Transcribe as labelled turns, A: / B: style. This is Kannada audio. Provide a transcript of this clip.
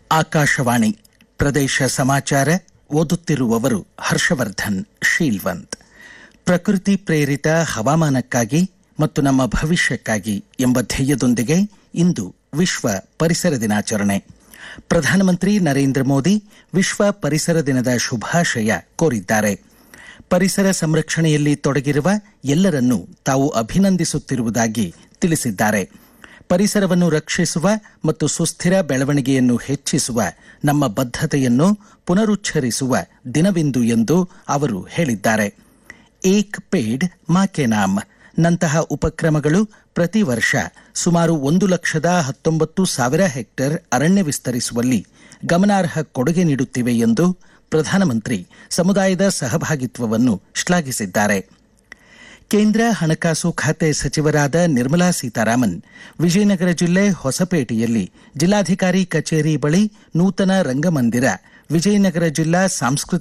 A: ಆಕಾಶವಾಣಿ ಪ್ರದೇಶ ಸಮಾಚಾರ ಓದುತ್ತಿರುವವರು ಹರ್ಷವರ್ಧನ್ ಶೀಲ್ವಂತ್ ಪ್ರಕೃತಿ ಪ್ರೇರಿತ ಹವಾಮಾನಕ್ಕಾಗಿ ಮತ್ತು ನಮ್ಮ ಭವಿಷ್ಯಕ್ಕಾಗಿ ಎಂಬ ಧ್ಯೇಯದೊಂದಿಗೆ ಇಂದು ವಿಶ್ವ ಪರಿಸರ ದಿನಾಚರಣೆ ಪ್ರಧಾನಮಂತ್ರಿ ನರೇಂದ್ರ ಮೋದಿ ವಿಶ್ವ ಪರಿಸರ ದಿನದ ಶುಭಾಶಯ ಕೋರಿದ್ದಾರೆ ಪರಿಸರ ಸಂರಕ್ಷಣೆಯಲ್ಲಿ ತೊಡಗಿರುವ ಎಲ್ಲರನ್ನೂ ತಾವು ಅಭಿನಂದಿಸುತ್ತಿರುವುದಾಗಿ ತಿಳಿಸಿದ್ದಾರೆ ಪರಿಸರವನ್ನು ರಕ್ಷಿಸುವ ಮತ್ತು ಸುಸ್ಥಿರ ಬೆಳವಣಿಗೆಯನ್ನು ಹೆಚ್ಚಿಸುವ ನಮ್ಮ ಬದ್ಧತೆಯನ್ನು ಪುನರುಚ್ಚರಿಸುವ ದಿನವಿಂದು ಎಂದು ಅವರು ಹೇಳಿದ್ದಾರೆ ಏಕ್ ಪೇಡ್ ಮಾ ಕೆ ನಾಮ್ ನಂತಹ ಉಪಕ್ರಮಗಳು ಪ್ರತಿ ವರ್ಷ ಸುಮಾರು ಒಂದು ಲಕ್ಷದ ಹತ್ತೊಂಬತ್ತು ಸಾವಿರ ಹೆಕ್ಟೇರ್ ಅರಣ್ಯ ವಿಸ್ತರಿಸುವಲ್ಲಿ ಗಮನಾರ್ಹ ಕೊಡುಗೆ ನೀಡುತ್ತಿವೆ ಎಂದು ಪ್ರಧಾನಮಂತ್ರಿ ಸಮುದಾಯದ ಸಹಭಾಗಿತ್ವವನ್ನು ಶ್ಲಾಘಿಸಿದ್ದಾರೆ ಕೇಂದ್ರ ಹಣಕಾಸು ಖಾತೆ ಸಚಿವರಾದ ನಿರ್ಮಲಾ ಸೀತಾರಾಮನ್ ವಿಜಯನಗರ ಜಿಲ್ಲೆ ಹೊಸಪೇಟೆಯಲ್ಲಿ ಜಿಲ್ಲಾಧಿಕಾರಿ ಕಚೇರಿ ಬಳಿ ನೂತನ ರಂಗಮಂದಿರ ವಿಜಯನಗರ ಜಿಲ್ಲಾ ಸಾಂಸ್ಕೃತಿಕ